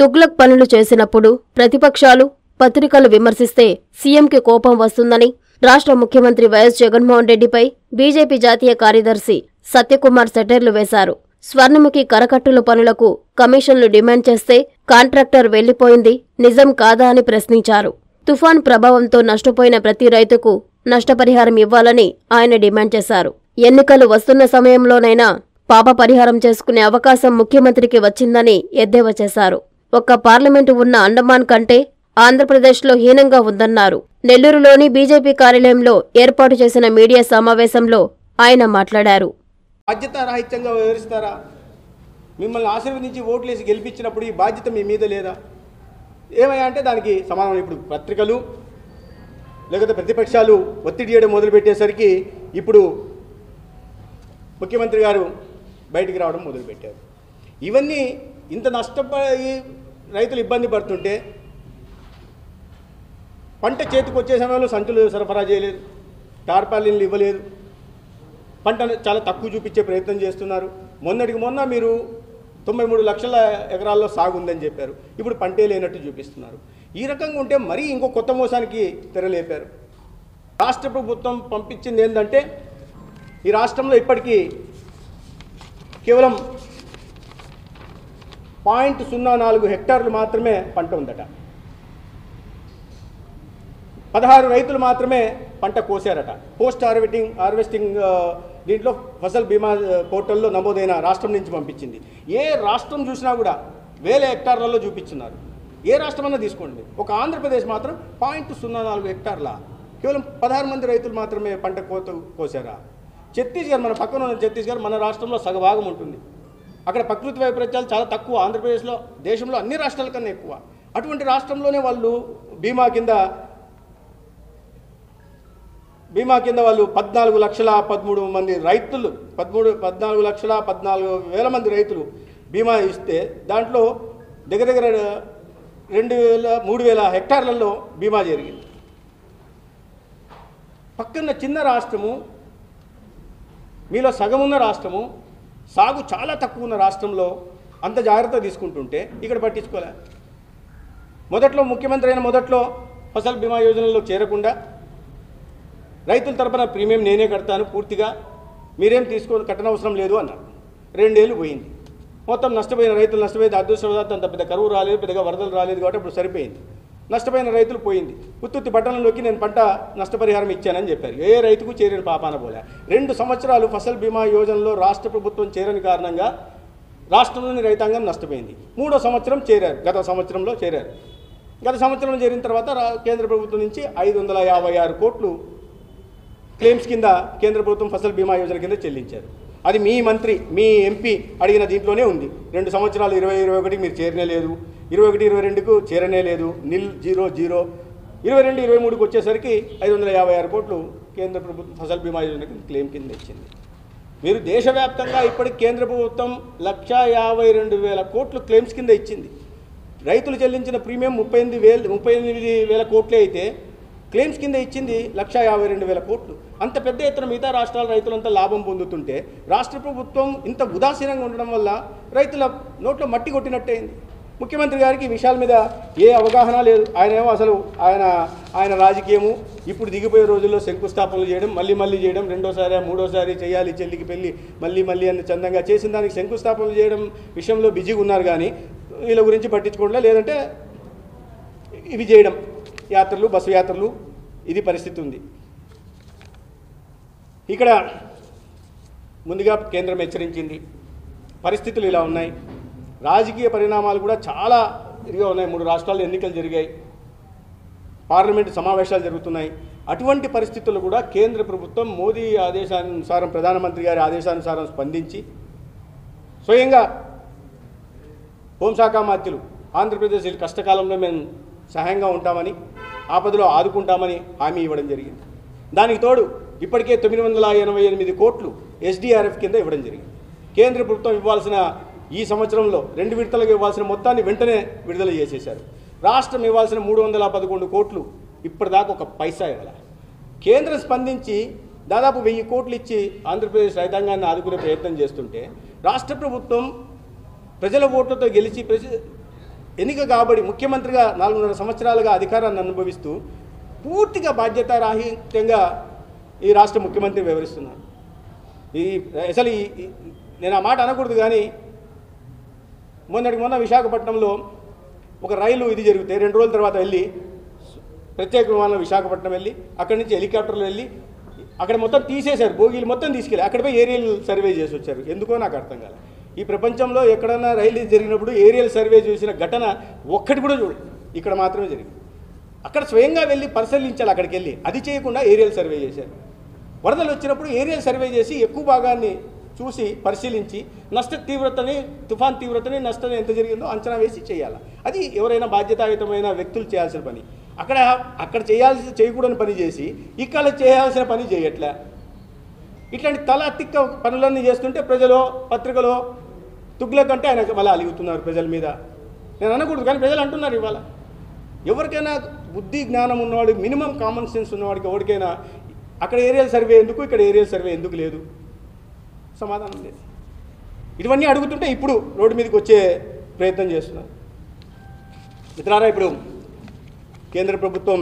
తుగ్లక్ పనులు చేసినప్పుడు ప్రతిపక్షాలు పత్రికలు విమర్శిస్తే సీఎంకి కోపం వస్తుందని రాష్ట్ర ముఖ్యమంత్రి వైఎస్ జగన్మోహన్ రెడ్డిపై బీజేపీ జాతీయ కార్యదర్శి సత్యకుమార్ సెటైర్లు వేశారు స్వర్ణముఖి కరకట్టుల పనులకు కమిషన్లు డిమాండ్ చేస్తే కాంట్రాక్టర్ వెళ్లిపోయింది నిజం కాదా అని ప్రశ్నించారు తుఫాన్ ప్రభావంతో నష్టపోయిన ప్రతి రైతుకు నష్టపరిహారం ఇవ్వాలని ఆయన డిమాండ్ చేశారు ఎన్నికలు వస్తున్న సమయంలోనైనా పాప పరిహారం చేసుకునే అవకాశం ముఖ్యమంత్రికి వచ్చిందని ఎద్దేవా చేశారు ఒక్క పార్లమెంటు ఉన్న అండమాన్ కంటే ఆంధ్రప్రదేశ్లో హీనంగా ఉందన్నారు నెల్లూరులోని బీజేపీ కార్యాలయంలో ఏర్పాటు చేసిన మీడియా సమావేశంలో ఆయన మాట్లాడారు బాధ్యత రాహిత్యంగా వివరిస్తారా మిమ్మల్ని ఆశీర్వదించి ఓట్లేసి గెలిపించినప్పుడు ఈ బాధ్యత మీ మీద లేదా ఏమయ్యా అంటే దానికి సమాధానం ఇప్పుడు పత్రికలు లేకపోతే ప్రతిపక్షాలు ఒత్తిడి చేయడం మొదలుపెట్టేసరికి ఇప్పుడు ముఖ్యమంత్రి గారు బయటికి రావడం మొదలుపెట్టారు ఇవన్నీ ఇంత నష్టపోయి రైతులు ఇబ్బంది పడుతుంటే పంట చేతికి వచ్చే సమయంలో సంచులు సరఫరా చేయలేదు టార్పాలిన్లు ఇవ్వలేదు పంటను చాలా తక్కువ చూపించే ప్రయత్నం చేస్తున్నారు మొన్నటికి మొన్న మీరు తొంభై మూడు లక్షల ఎకరాల్లో సాగు ఉందని చెప్పారు ఇప్పుడు పంటే లేనట్టు చూపిస్తున్నారు ఈ రకంగా ఉంటే మరీ ఇంకో కొత్త మోసానికి తెరలేపారు రాష్ట్ర ప్రభుత్వం పంపించింది ఏంటంటే ఈ రాష్ట్రంలో ఇప్పటికీ కేవలం పాయింట్ సున్నా నాలుగు హెక్టార్లు మాత్రమే పంట ఉందట పదహారు రైతులు మాత్రమే పంట కోసారట పోస్ట్ హార్వెస్టింగ్ హార్వెస్టింగ్ ఆ, దీంట్లో ఫసల్ బీమా ఆ, పోర్టల్లో నమోదైన రాష్ట్రం నుంచి పంపించింది ఏ రాష్ట్రం చూసినా కూడా వేల హెక్టార్లలో చూపించున్నారు ఏ రాష్ట్రమన్నా తీసుకోండి ఒక ఆంధ్రప్రదేశ్ మాత్రం పాయింట్ సున్నా నాలుగు హెక్టార్ల కేవలం పదహారు మంది రైతులు మాత్రమే పంట కోత కోసారా ఛత్తీస్గఢ్ మన పక్కన ఉన్న ఛత్తీస్గఢ్ మన రాష్ట్రంలో సగభాగం ఉంటుంది అక్కడ ప్రకృతి వైపరీత్యాలు చాలా తక్కువ ఆంధ్రప్రదేశ్లో దేశంలో అన్ని రాష్ట్రాల కన్నా ఎక్కువ అటువంటి రాష్ట్రంలోనే వాళ్ళు బీమా కింద బీమా కింద వాళ్ళు పద్నాలుగు లక్షల పదమూడు మంది రైతులు పదమూడు పద్నాలుగు లక్షల పద్నాలుగు వేల మంది రైతులు బీమా ఇస్తే దాంట్లో దగ్గర దగ్గర రెండు వేల మూడు వేల హెక్టార్లలో బీమా జరిగింది పక్కన చిన్న రాష్ట్రము మీలో సగం ఉన్న రాష్ట్రము సాగు చాలా తక్కువ ఉన్న రాష్ట్రంలో అంత జాగ్రత్త తీసుకుంటుంటే ఇక్కడ పట్టించుకోలే మొదట్లో ముఖ్యమంత్రి అయిన మొదట్లో ఫసల్ బీమా యోజనలో చేరకుండా రైతుల తరపున ప్రీమియం నేనే కడతాను పూర్తిగా మీరేం తీసుకొని కట్టనవసరం లేదు అన్నారు రెండేళ్ళు పోయింది మొత్తం నష్టపోయిన రైతులు నష్టపోయింది అదృష్టవశాత్తు అంత పెద్ద కరువు రాలేదు పెద్దగా వరదలు రాలేదు కాబట్టి ఇప్పుడు సరిపోయింది నష్టపోయిన రైతులు పోయింది ఉత్తుత్తి పట్టణంలోకి నేను పంట నష్టపరిహారం ఇచ్చానని చెప్పారు ఏ రైతుకు చేరిన పాపాన పోలే రెండు సంవత్సరాలు ఫసల్ బీమా యోజనలో రాష్ట్ర ప్రభుత్వం చేరని కారణంగా రాష్ట్రంలోని రైతాంగం నష్టపోయింది మూడో సంవత్సరం చేరారు గత సంవత్సరంలో చేరారు గత సంవత్సరం చేరిన తర్వాత రా- కేంద్ర ప్రభుత్వం నుంచి ఐదు వందల యాభై ఆరు కోట్లు క్లెయిమ్స్ కింద కేంద్ర ప్రభుత్వం ఫసల్ బీమా యోజన కింద చెల్లించారు అది మీ మంత్రి మీ ఎంపీ అడిగిన దీంట్లోనే ఉంది రెండు సంవత్సరాలు ఇరవై ఇరవై ఒకటి మీరు చేరనే లేదు ఇరవై ఒకటి ఇరవై రెండుకు చేరనే లేదు నిల్ జీరో జీరో ఇరవై రెండు ఇరవై మూడుకి వచ్చేసరికి ఐదు వందల యాభై ఆరు కోట్లు కేంద్ర ప్రభుత్వం ఫసల్ బీమా యోజన కింద క్లెయిమ్ కింద ఇచ్చింది మీరు దేశవ్యాప్తంగా ఇప్పటికి కేంద్ర ప్రభుత్వం లక్షా యాభై రెండు వేల కోట్లు క్లెయిమ్స్ కింద ఇచ్చింది రైతులు చెల్లించిన ప్రీమియం ముప్పై ఎనిమిది వేలు ముప్పై ఎనిమిది వేల కోట్లే అయితే క్లెయిమ్స్ కింద ఇచ్చింది లక్షా యాభై రెండు వేల కోట్లు అంత పెద్ద ఎత్తున మిగతా రాష్ట్రాల రైతులంతా లాభం పొందుతుంటే రాష్ట్ర ప్రభుత్వం ఇంత ఉదాసీనంగా ఉండడం వల్ల రైతుల నోట్లో మట్టి కొట్టినట్టయింది ముఖ్యమంత్రి గారికి ఈ విషయాల మీద ఏ అవగాహన లేదు ఆయన ఏమో అసలు ఆయన ఆయన రాజకీయము ఇప్పుడు దిగిపోయే రోజుల్లో శంకుస్థాపనలు చేయడం మళ్ళీ మళ్ళీ చేయడం రెండోసారి మూడోసారి చేయాలి చెల్లికి పెళ్ళి మళ్ళీ మళ్ళీ అని చందంగా చేసిన దానికి శంకుస్థాపనలు చేయడం విషయంలో బిజీగా ఉన్నారు కానీ వీళ్ళ గురించి పట్టించుకోవడం లేదంటే ఇవి చేయడం యాత్రలు బస్సు యాత్రలు ఇది పరిస్థితి ఉంది ఇక్కడ ముందుగా కేంద్రం హెచ్చరించింది పరిస్థితులు ఇలా ఉన్నాయి రాజకీయ పరిణామాలు కూడా చాలా ఇదిగా ఉన్నాయి మూడు రాష్ట్రాల్లో ఎన్నికలు జరిగాయి పార్లమెంటు సమావేశాలు జరుగుతున్నాయి అటువంటి పరిస్థితుల్లో కూడా కేంద్ర ప్రభుత్వం మోదీ ఆదేశానుసారం ప్రధానమంత్రి గారి ఆదేశానుసారం స్పందించి స్వయంగా హోంశాఖ మంత్రులు ఆంధ్రప్రదేశ్ ఈ కష్టకాలంలో మేము సహాయంగా ఉంటామని ఆపదలో ఆదుకుంటామని హామీ ఇవ్వడం జరిగింది దానికి తోడు ఇప్పటికే తొమ్మిది వందల ఎనభై ఎనిమిది కోట్లు ఎస్డీఆర్ఎఫ్ కింద ఇవ్వడం జరిగింది కేంద్ర ప్రభుత్వం ఇవ్వాల్సిన ఈ సంవత్సరంలో రెండు విడతలకు ఇవ్వాల్సిన మొత్తాన్ని వెంటనే విడుదల చేసేశారు రాష్ట్రం ఇవ్వాల్సిన మూడు వందల పదకొండు కోట్లు ఇప్పటిదాకా ఒక పైసా ఇవ్వాలి కేంద్రం స్పందించి దాదాపు వెయ్యి కోట్లు ఇచ్చి ఆంధ్రప్రదేశ్ రైతాంగాన్ని ఆదుకునే ప్రయత్నం చేస్తుంటే రాష్ట్ర ప్రభుత్వం ప్రజల ఓట్లతో గెలిచి ప్రజ ఎన్నిక కాబడి ముఖ్యమంత్రిగా నాలుగున్నర సంవత్సరాలుగా అధికారాన్ని అనుభవిస్తూ పూర్తిగా బాధ్యతారాహిత్యంగా ఈ రాష్ట్ర ముఖ్యమంత్రి వివరిస్తున్నారు ఈ అసలు ఈ ఈ- నేను ఆ మాట అనకూడదు కానీ మొన్నటికి మొన్న విశాఖపట్నంలో ఒక రైలు ఇది జరిగితే రెండు రోజుల తర్వాత వెళ్ళి ప్రత్యేక విమానం విశాఖపట్నం వెళ్ళి అక్కడి నుంచి హెలికాప్టర్లో వెళ్ళి అక్కడ మొత్తం తీసేశారు బోగీలు మొత్తం తీసుకెళ్ళి అక్కడ పోయి ఏరియల్ సర్వే చేసి వచ్చారు ఎందుకో నాకు అర్థం కాలే ఈ ప్రపంచంలో ఎక్కడన్నా రైలు జరిగినప్పుడు ఏరియల్ సర్వే చూసిన ఘటన ఒక్కటి కూడా చూడు ఇక్కడ మాత్రమే జరిగింది అక్కడ స్వయంగా వెళ్ళి పరిశీలించాలి అక్కడికి వెళ్ళి అది చేయకుండా ఏరియల్ సర్వే చేశారు వరదలు వచ్చినప్పుడు ఏరియల్ సర్వే చేసి ఎక్కువ భాగాన్ని చూసి పరిశీలించి నష్ట తీవ్రతని తుఫాన్ తీవ్రతని నష్టం ఎంత జరిగిందో అంచనా వేసి చేయాలి అది ఎవరైనా బాధ్యతాయుతమైన వ్యక్తులు చేయాల్సిన పని అక్కడ అక్కడ చేయాల్సి చేయకూడని పని చేసి ఇక్కడ చేయాల్సిన పని చేయట్లే ఇట్లాంటి తల తిక్క పనులన్నీ చేస్తుంటే ప్రజలు పత్రికలో తుగ్గుల కంటే ఆయన మళ్ళీ అలుగుతున్నారు ప్రజల మీద నేను అనకూడదు కానీ ప్రజలు అంటున్నారు ఇవాళ ఎవరికైనా బుద్ధి జ్ఞానం ఉన్నవాడికి మినిమం కామన్ సెన్స్ ఉన్నవాడికి ఎవరికైనా అక్కడ ఏరియల్ సర్వే ఎందుకు ఇక్కడ ఏరియల్ సర్వే ఎందుకు లేదు సమాధానం లేదు ఇవన్నీ అడుగుతుంటే ఇప్పుడు రోడ్డు మీదకి వచ్చే ప్రయత్నం చేస్తున్నారు మిత్రారా ఇప్పుడు కేంద్ర ప్రభుత్వం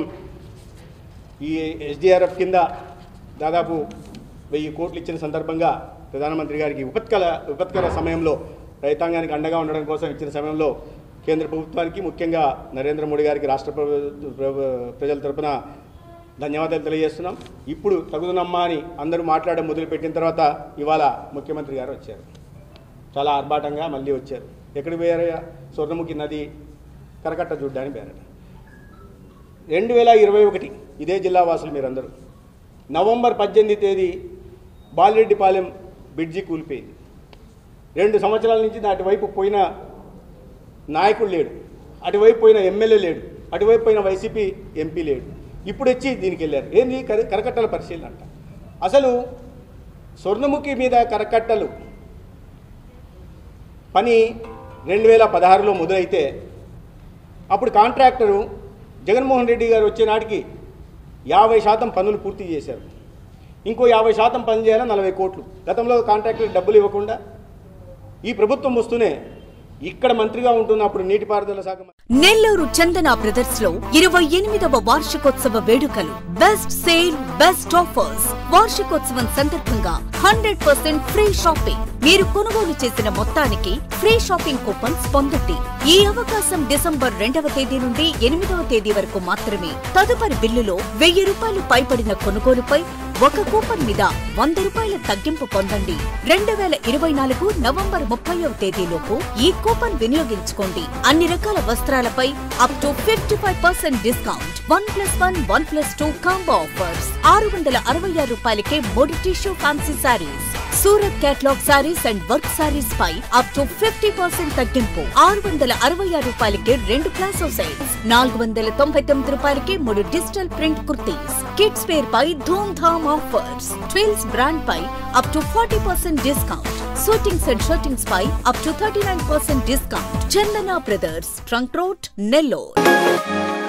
ఈ ఎస్డిఆర్ఎఫ్ కింద దాదాపు వెయ్యి కోట్లు ఇచ్చిన సందర్భంగా ప్రధానమంత్రి గారికి విపత్కర విపత్కర సమయంలో రైతాంగానికి అండగా ఉండడం కోసం ఇచ్చిన సమయంలో కేంద్ర ప్రభుత్వానికి ముఖ్యంగా నరేంద్ర మోడీ గారికి రాష్ట్ర ప్రభు- ప్రభు- ప్రజల తరపున ధన్యవాదాలు తెలియజేస్తున్నాం ఇప్పుడు తగుదనమ్మా అని అందరూ మాట్లాడడం మొదలుపెట్టిన తర్వాత ఇవాళ ముఖ్యమంత్రి గారు వచ్చారు చాలా ఆర్భాటంగా మళ్ళీ వచ్చారు ఎక్కడికి పోయారయ్యా స్వర్ణముఖి నది కరకట్ట చూడ్డానికి పోయారట రెండు వేల ఇరవై ఒకటి ఇదే జిల్లా వాసులు మీరందరూ నవంబర్ పద్దెనిమిది తేదీ బాలిరెడ్డిపాలెం బ్రిడ్జి కూలిపోయింది రెండు సంవత్సరాల నుంచి అటువైపు పోయిన నాయకుడు లేడు అటువైపు పోయిన ఎమ్మెల్యే లేడు అటువైపు పోయిన వైసీపీ ఎంపీ లేడు ఇప్పుడు వచ్చి దీనికి వెళ్ళారు ఏంది కర కరకట్టల పరిశీలన అంట అసలు స్వర్ణముఖి మీద కరకట్టలు పని రెండు వేల పదహారులో మొదలైతే అప్పుడు కాంట్రాక్టరు జగన్మోహన్ రెడ్డి గారు వచ్చే నాటికి యాభై శాతం పనులు పూర్తి చేశారు ఇంకో యాభై శాతం పని చేయాలని నలభై కోట్లు గతంలో కాంట్రాక్టర్ డబ్బులు ఇవ్వకుండా ఈ ప్రభుత్వం వస్తూనే ఇక్కడ మంత్రిగా ఉంటున్నప్పుడు నీటిపారుదల శాఖ మంత్రి నెల్లూరు చందన బ్రదర్స్ లో ఇరవై ఎనిమిదవ వార్షికోత్సవ వేడుకలు బెస్ట్ సేల్ బెస్ట్ ఆఫర్స్ వార్షికోత్సవం సందర్భంగా హండ్రెడ్ పర్సెంట్ ఫ్రీ షాపింగ్ మీరు కొనుగోలు చేసిన మొత్తానికి ఫ్రీ షాపింగ్ కూపన్స్ పొందండి ఈ అవకాశం డిసెంబర్ రెండవ తేదీ నుండి ఎనిమిదవ తేదీ వరకు మాత్రమే తదుపరి బిల్లులో వెయ్యి రూపాయలు పైబడిన కొనుగోలుపై ఒక కూపన్ మీద వంద రూపాయల తగ్గింపు పొందండి రెండు వేల ఇరవై నాలుగు నవంబర్ ముప్పైవ తేదీలోపు ఈ కూపన్ వినియోగించుకోండి అన్ని రకాల వస్త్రాలపై up to fifty five percent discount one plus one one plus two combo offers ఆరు వందల అరవై ఆరు రూపాయలకే మూడు tissue fancy sarees Surat catalogue sarees and work sarees పై అప్ టు ఫిఫ్టీ పర్సెంట్ తగ్గింపు ఆరు వందల అరవై ఆరు రూపాయలకి రెండు ప్లాసో సెట్స్ నాలుగు వందల తొంభై తొమ్మిది రూపాయలకి మూడు digital print kurtis kids wear పై Dhoom Dham offers twills brand పై up to forty percent discount suitings and shirtings పై up to thirty nine percent discount Chandana brothers trunk road Nellore